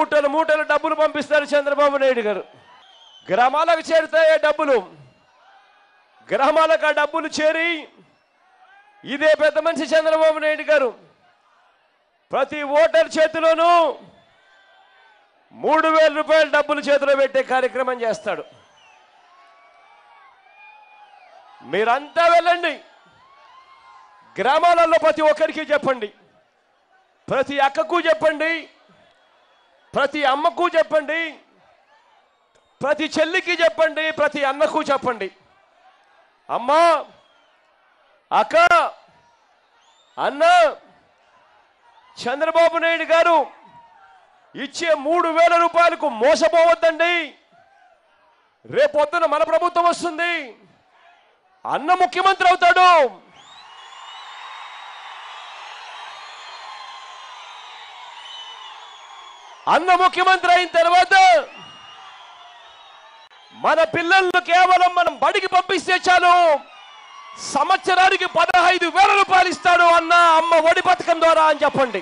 మూటలు మూటలు డబ్బులు పంపిస్తారు చంద్రబాబు నాయుడు గారు గ్రామాలకు చేరుతాయి డబ్బులు గ్రామాలకు ఆ డబ్బులు చేరి ఇదే పెద్ద మనిషి చంద్రబాబు నాయుడు గారు ప్రతి ఓటర్ చేతిలోనూ మూడు వేల రూపాయల డబ్బులు చేతిలో పెట్టే కార్యక్రమం చేస్తాడు మీరంతా వెళ్ళండి గ్రామాలలో ప్రతి ఒక్కరికి చెప్పండి ప్రతి అక్కకు చెప్పండి ప్రతి అమ్మకు చెప్పండి ప్రతి చెల్లికి చెప్పండి ప్రతి అన్నకు చెప్పండి అమ్మా అక్క అన్న చంద్రబాబు నాయుడు గారు ఇచ్చే మూడు వేల రూపాయలకు మోసపోవద్దండి రేపొద్దున మన ప్రభుత్వం వస్తుంది అన్న ముఖ్యమంత్రి అవుతాడు అన్న ముఖ్యమంత్రి అయిన తర్వాత మన పిల్లలను కేవలం మనం బడికి పంపిస్తే చాలు సంవత్సరానికి పదహైదు వేల రూపాయలు ఇస్తాడు అన్న అమ్మ ఒడి పథకం ద్వారా అని చెప్పండి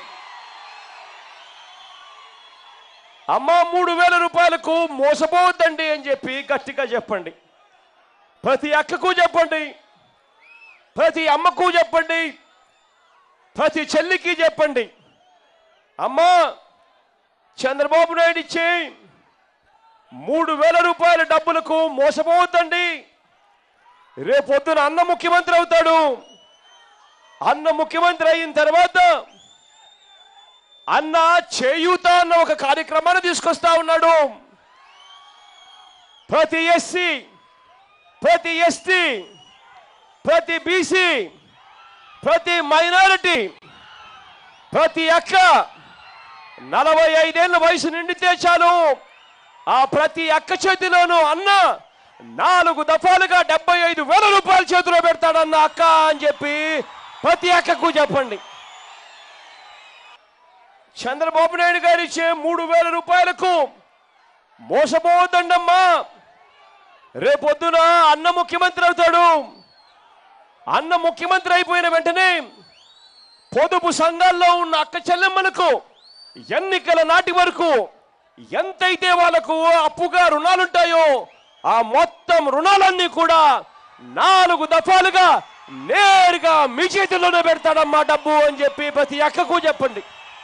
అమ్మ మూడు వేల రూపాయలకు మోసపోవద్దండి అని చెప్పి గట్టిగా చెప్పండి ప్రతి అక్కకు చెప్పండి ప్రతి అమ్మకు చెప్పండి ప్రతి చెల్లికి చెప్పండి అమ్మా చంద్రబాబు నాయుడు ఇచ్చే మూడు వేల రూపాయల డబ్బులకు మోసపోవద్దండి రేపొద్దున అన్న ముఖ్యమంత్రి అవుతాడు అన్న ముఖ్యమంత్రి అయిన తర్వాత అన్న చేయూత అన్న ఒక కార్యక్రమాన్ని తీసుకొస్తా ఉన్నాడు ప్రతి ఎస్సీ ప్రతి ఎస్టీ ప్రతి బీసీ ప్రతి మైనారిటీ ప్రతి అక్క నలభై ఐదేళ్ల వయసు నిండితే చాలు ఆ ప్రతి అక్క చేతిలోనూ అన్న నాలుగు దఫాలుగా డెబ్బై ఐదు వేల రూపాయల చేతిలో పెడతాడన్న అక్క అని చెప్పి ప్రతి అక్కకు చెప్పండి చంద్రబాబు నాయుడు గారు ఇచ్చే మూడు వేల రూపాయలకు మోసపోవద్దండమ్మా రేపొద్దున అన్న ముఖ్యమంత్రి అవుతాడు అన్న ముఖ్యమంత్రి అయిపోయిన వెంటనే పొదుపు సంఘాల్లో ఉన్న అక్క చెల్లెమ్మలకు ఎన్నికల నాటి వరకు ఎంతైతే వాళ్ళకు అప్పుగా రుణాలుంటాయో ఆ మొత్తం రుణాలన్నీ కూడా నాలుగు దఫాలుగా నేరుగా మీ చేతుల్లోనే పెడతాడమ్మా డబ్బు అని చెప్పి ప్రతి అక్కకు చెప్పండి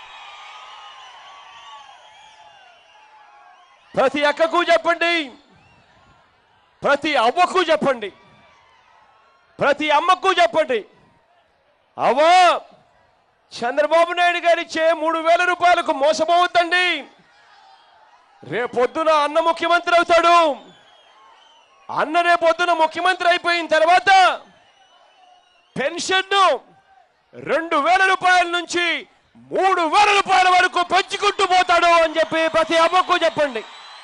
ప్రతి అక్కకు చెప్పండి ప్రతి అవ్వకు చెప్పండి ప్రతి అమ్మకు చెప్పండి అవ్వా చంద్రబాబు నాయుడు గారు ఇచ్చే మూడు వేల రూపాయలకు మోసపోవద్దండి రేపొద్దున అన్న ముఖ్యమంత్రి అవుతాడు అన్న రేపొద్దున ముఖ్యమంత్రి అయిపోయిన తర్వాత పెన్షన్ రెండు వేల రూపాయల నుంచి మూడు వేల రూపాయల వరకు పెంచుకుంటూ పోతాడు అని చెప్పి ప్రతి అమ్మకు చెప్పండి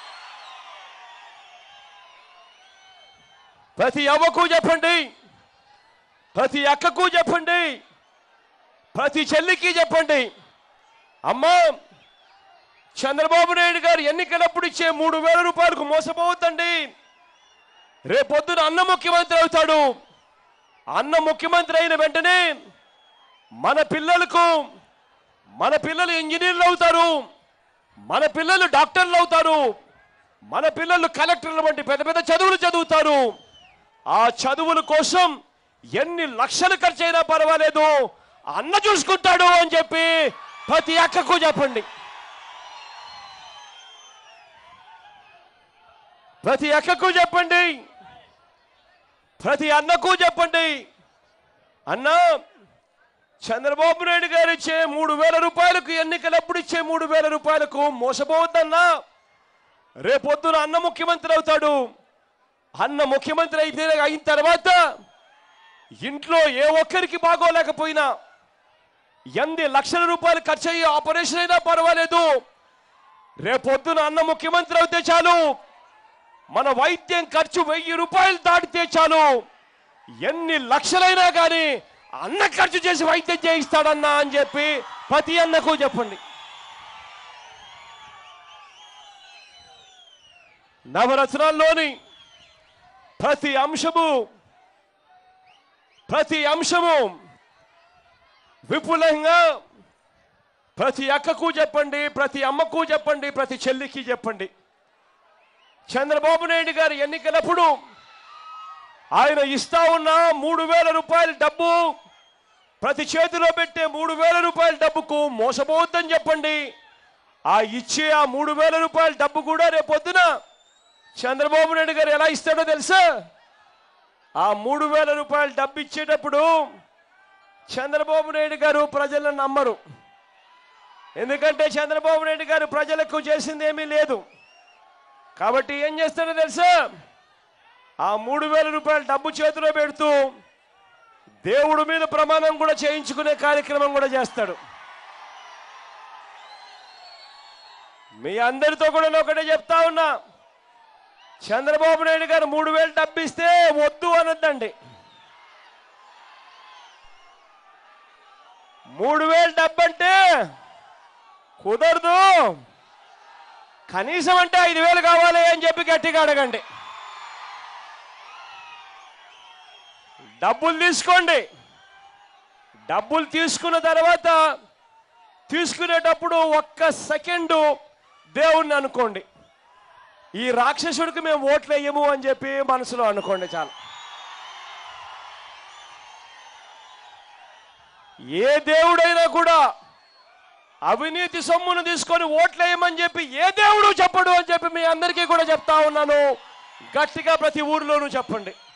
ప్రతి అవ్వకు చెప్పండి ప్రతి అక్కకు చెప్పండి ప్రతి చెల్లికి చెప్పండి అమ్మా చంద్రబాబు నాయుడు గారు ఎన్నికలప్పుడు ఇచ్చే మూడు వేల రూపాయలకు మోసపోవద్దండి రేపొద్దున అన్న ముఖ్యమంత్రి అవుతాడు అన్న ముఖ్యమంత్రి అయిన వెంటనే మన పిల్లలకు మన పిల్లలు ఇంజనీర్లు అవుతారు మన పిల్లలు డాక్టర్లు అవుతారు మన పిల్లలు కలెక్టర్లు వంటి పెద్ద పెద్ద చదువులు చదువుతారు ఆ చదువుల కోసం ఎన్ని లక్షలు ఖర్చైనా పర్వాలేదు అన్న చూసుకుంటాడు అని చెప్పి ప్రతి అక్కకు చెప్పండి ప్రతి అక్కకు చెప్పండి ప్రతి అన్నకు చెప్పండి అన్న చంద్రబాబు నాయుడు గారు ఇచ్చే మూడు వేల రూపాయలకు ఎన్నికలప్పుడు ఇచ్చే మూడు వేల రూపాయలకు మోసపోవద్దన్నా రేపొద్దున అన్న ముఖ్యమంత్రి అవుతాడు అన్న ముఖ్యమంత్రి అయితే అయిన తర్వాత ఇంట్లో ఏ ఒక్కరికి బాగోలేకపోయినా ఎన్ని లక్షల రూపాయలు ఖర్చు అయ్యి ఆపరేషన్ అయినా పర్వాలేదు రేపొద్దున అన్న ముఖ్యమంత్రి అయితే చాలు మన వైద్యం ఖర్చు వెయ్యి రూపాయలు దాటితే చాలు ఎన్ని లక్షలైనా కానీ అన్న ఖర్చు చేసి వైద్యం చేయిస్తాడన్నా అని చెప్పి ప్రతి అన్నకు చెప్పండి నవరత్నాల్లోని ప్రతి అంశము ప్రతి అంశము విపులంగా ప్రతి అక్కకు చెప్పండి ప్రతి అమ్మకు చెప్పండి ప్రతి చెల్లికి చెప్పండి చంద్రబాబు నాయుడు గారు ఎన్నికలప్పుడు ఆయన ఇస్తా ఉన్న మూడు వేల రూపాయల డబ్బు ప్రతి చేతిలో పెట్టే మూడు వేల రూపాయల డబ్బుకు మోసపోవద్దని చెప్పండి ఆ ఇచ్చే ఆ మూడు వేల రూపాయల డబ్బు కూడా రేపొద్దున చంద్రబాబు నాయుడు గారు ఎలా ఇస్తాడో తెలుసా ఆ మూడు వేల రూపాయల డబ్బు ఇచ్చేటప్పుడు చంద్రబాబు నాయుడు గారు ప్రజలను నమ్మరు ఎందుకంటే చంద్రబాబు నాయుడు గారు ప్రజలకు చేసింది ఏమీ లేదు కాబట్టి ఏం చేస్తాడో తెలుసా ఆ మూడు వేల రూపాయల డబ్బు చేతిలో పెడుతూ దేవుడి మీద ప్రమాణం కూడా చేయించుకునే కార్యక్రమం కూడా చేస్తాడు మీ అందరితో కూడా నేను ఒకటే చెప్తా ఉన్నా చంద్రబాబు నాయుడు గారు మూడు వేలు డబ్బు ఇస్తే వద్దు అనొద్దండి మూడు వేలు డబ్బు అంటే కుదరదు కనీసం అంటే ఐదు వేలు కావాలి అని చెప్పి గట్టిగా అడగండి డబ్బులు తీసుకోండి డబ్బులు తీసుకున్న తర్వాత తీసుకునేటప్పుడు ఒక్క సెకండు దేవుణ్ణి అనుకోండి ఈ రాక్షసుడికి మేము ఓట్లు వేయము అని చెప్పి మనసులో అనుకోండి చాలు ఏ దేవుడైనా కూడా అవినీతి సొమ్మును తీసుకొని ఓట్లేయమని చెప్పి ఏ దేవుడు చెప్పడు అని చెప్పి మీ అందరికీ కూడా చెప్తా ఉన్నాను గట్టిగా ప్రతి ఊరిలోనూ చెప్పండి